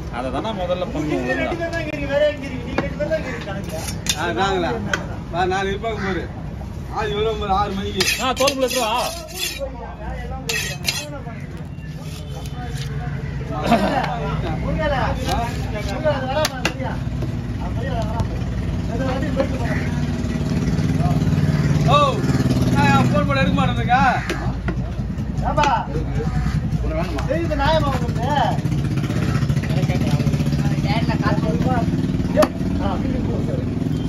அதை தானே முதல்ல பண்ணுவோம் நீங்க ரெண்டு பேர் தான் இருக்கீங்க, வேற எங்க இருக்கீங்க? நீங்க ரெண்டு பேர் தான் இருக்கீங்க கணக்குல. ஆ, நாங்களா வா, நாலு இருப்பாங்க பாரு ஆறு எவ்வளோ பாரு ஆறு மணிக்கு ஆ தோல் பிள்ளை எடுத்துட்டு வா முருகேல, முருகேல, அது வராம, சரியா? அது சரியா, அது வராம. அது வண்டி போயிட்டு போறேன். ஓ நான் ஃபோன் பண்ண எடுக்க மாட்டேங்க ஏப்பா, தெரியுது நியாயமா உங்களுக்கு? ஏய், ஆ, வீட்டுக்கு போ, சரி.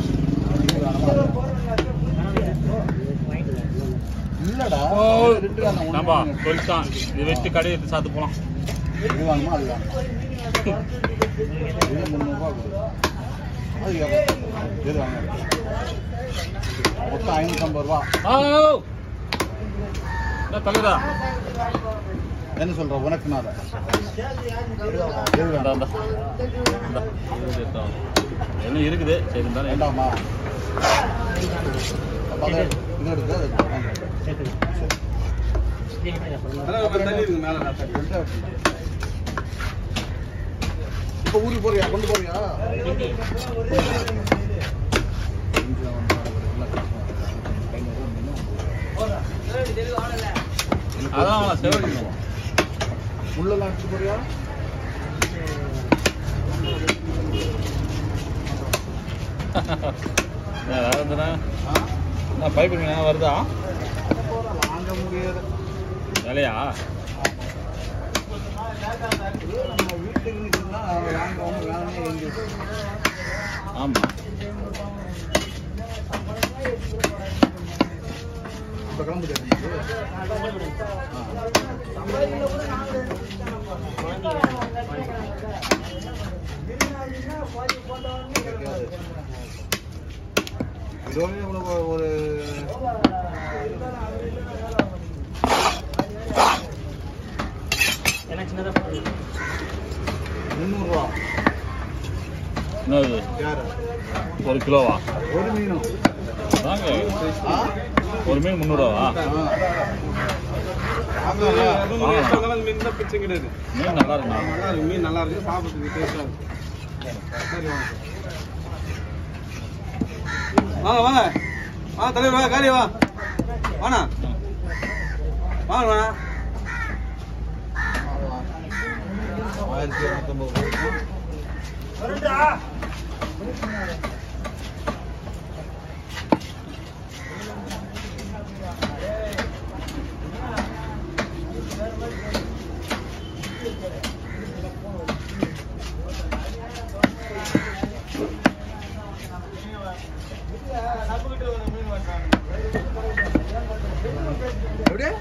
இல்லடா ஓ ரெண்டு வேணாம், ஒண்ணு நம்பா வேணும். சொல்லிட்டான் இதை வச்சு கடையை எடுத்து சாத்து போலாம் இது வாங்குமா அது வாங்குமா இது முந்நூறுபா கொடு அது எவ்வளோ? இது வாங்க மொத்தம் ஐநூற்றம்பது ரூபா ஆ என்ன தலைவரா என்ன சொல்ற உனக்கு நான் எது இந்தா, வேண்டாம் இந்தா. இந்தா, இது எடுத்தா. எல்லாம் இருக்குது சரி இருந்தாலும் என்ன வேண்டாமா அப்ப அதை இது எடுத்து அது வாங்க. சரி. அதான் தள்ளி இருக்கு மேலே நான் தள்ளி. ரெண்டே வெட்டு. இப்ப ஊருக்கு போறியா கொண்டு போறியா அதான் செவடிக்கணும் முள்ளெல்லாம் எடுத்து போறியா வேற எதுனா ஆ? என்ன பைப் என்ன வருதா வாங்க முடியாது வேலையா நம்ம வீட்டுக்கு நிற்கணும்னா வாங்க வேணும்னு எங்க ஆமா இப்ப கிளம்பு தெரியுது இதோட இவ்வளவு ஒரு முந்நூறுரூவா என்னது யாரு ஒரு கிலோவா ஒரு மீனும் வாங்க ஆ ஒரு மீன் முந்நூறுவா அது அது மாதிரி எடுத்தாலும் மீன் தான் பிரச்சனை கிடையாது மீன் நல்லா இருக்குண்ணா நல்லா இருக்கு மீன் நல்லா இருக்கு சாப்பிட்றதுக்கு டேஸ்டாக இருக்கு சரி வாங்க வாங்க வாங்க வாங்க தலைவர் வாங்க காலி வா வாண்ணா வாங்க வாண்ணா ஆயிரத்தி இரநூத்தம்பது ரூபா வருண்டா. எப்படியா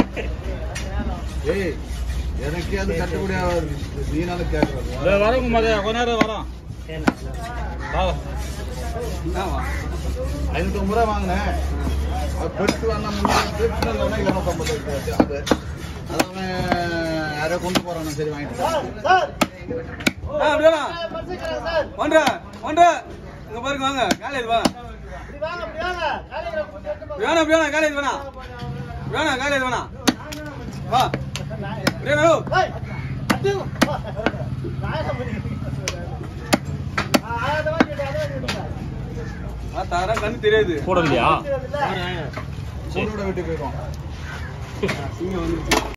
ஏய் எனக்கே அது கட்டுப்படி ஆகாது நீனாலும் கேட்கறது வரோங்க மதியம் கொஞ்ச நேரம் வரோம் வா என்னவா ஐநூற்றம்பது ரூபா வாங்கினேன் அது பெருசு வேணா முந்நூறு பெருசு இல்லைன்னா இரநூத்தம்பது ரூபாய் அது அது அவன் யாரையோ கொண்டு போறான் சரி வாங்கிட்டு சார், சார். ஆ அப்படியா சார், பறிச்சுக்கிறேன் சார். ஒன்றரை ஒன்றரை இங்க பாருங்க வாங்க காலேஜ் வாங்க இப்படி வாங்க, இப்படி வாங்க. காலையில கூட்டி எடுத்து போங்க. வேணாம் வேணாம் காலேஜ் வேணாம் வேணாம் காலேஜ் வேணாம் வா வேணு ஏய், அடி. நாயகம் பண்ணிக்கிறீங்க. ஆ, அதை வாங்கிட்டு, அதை வாங்கிட்டு. தரம் கண்ணு தெரியாது கூட இல்லையா தெரியாதுல்ல? சூடோட வீட்டுக்கு போயிடுவான் இங்க வந்து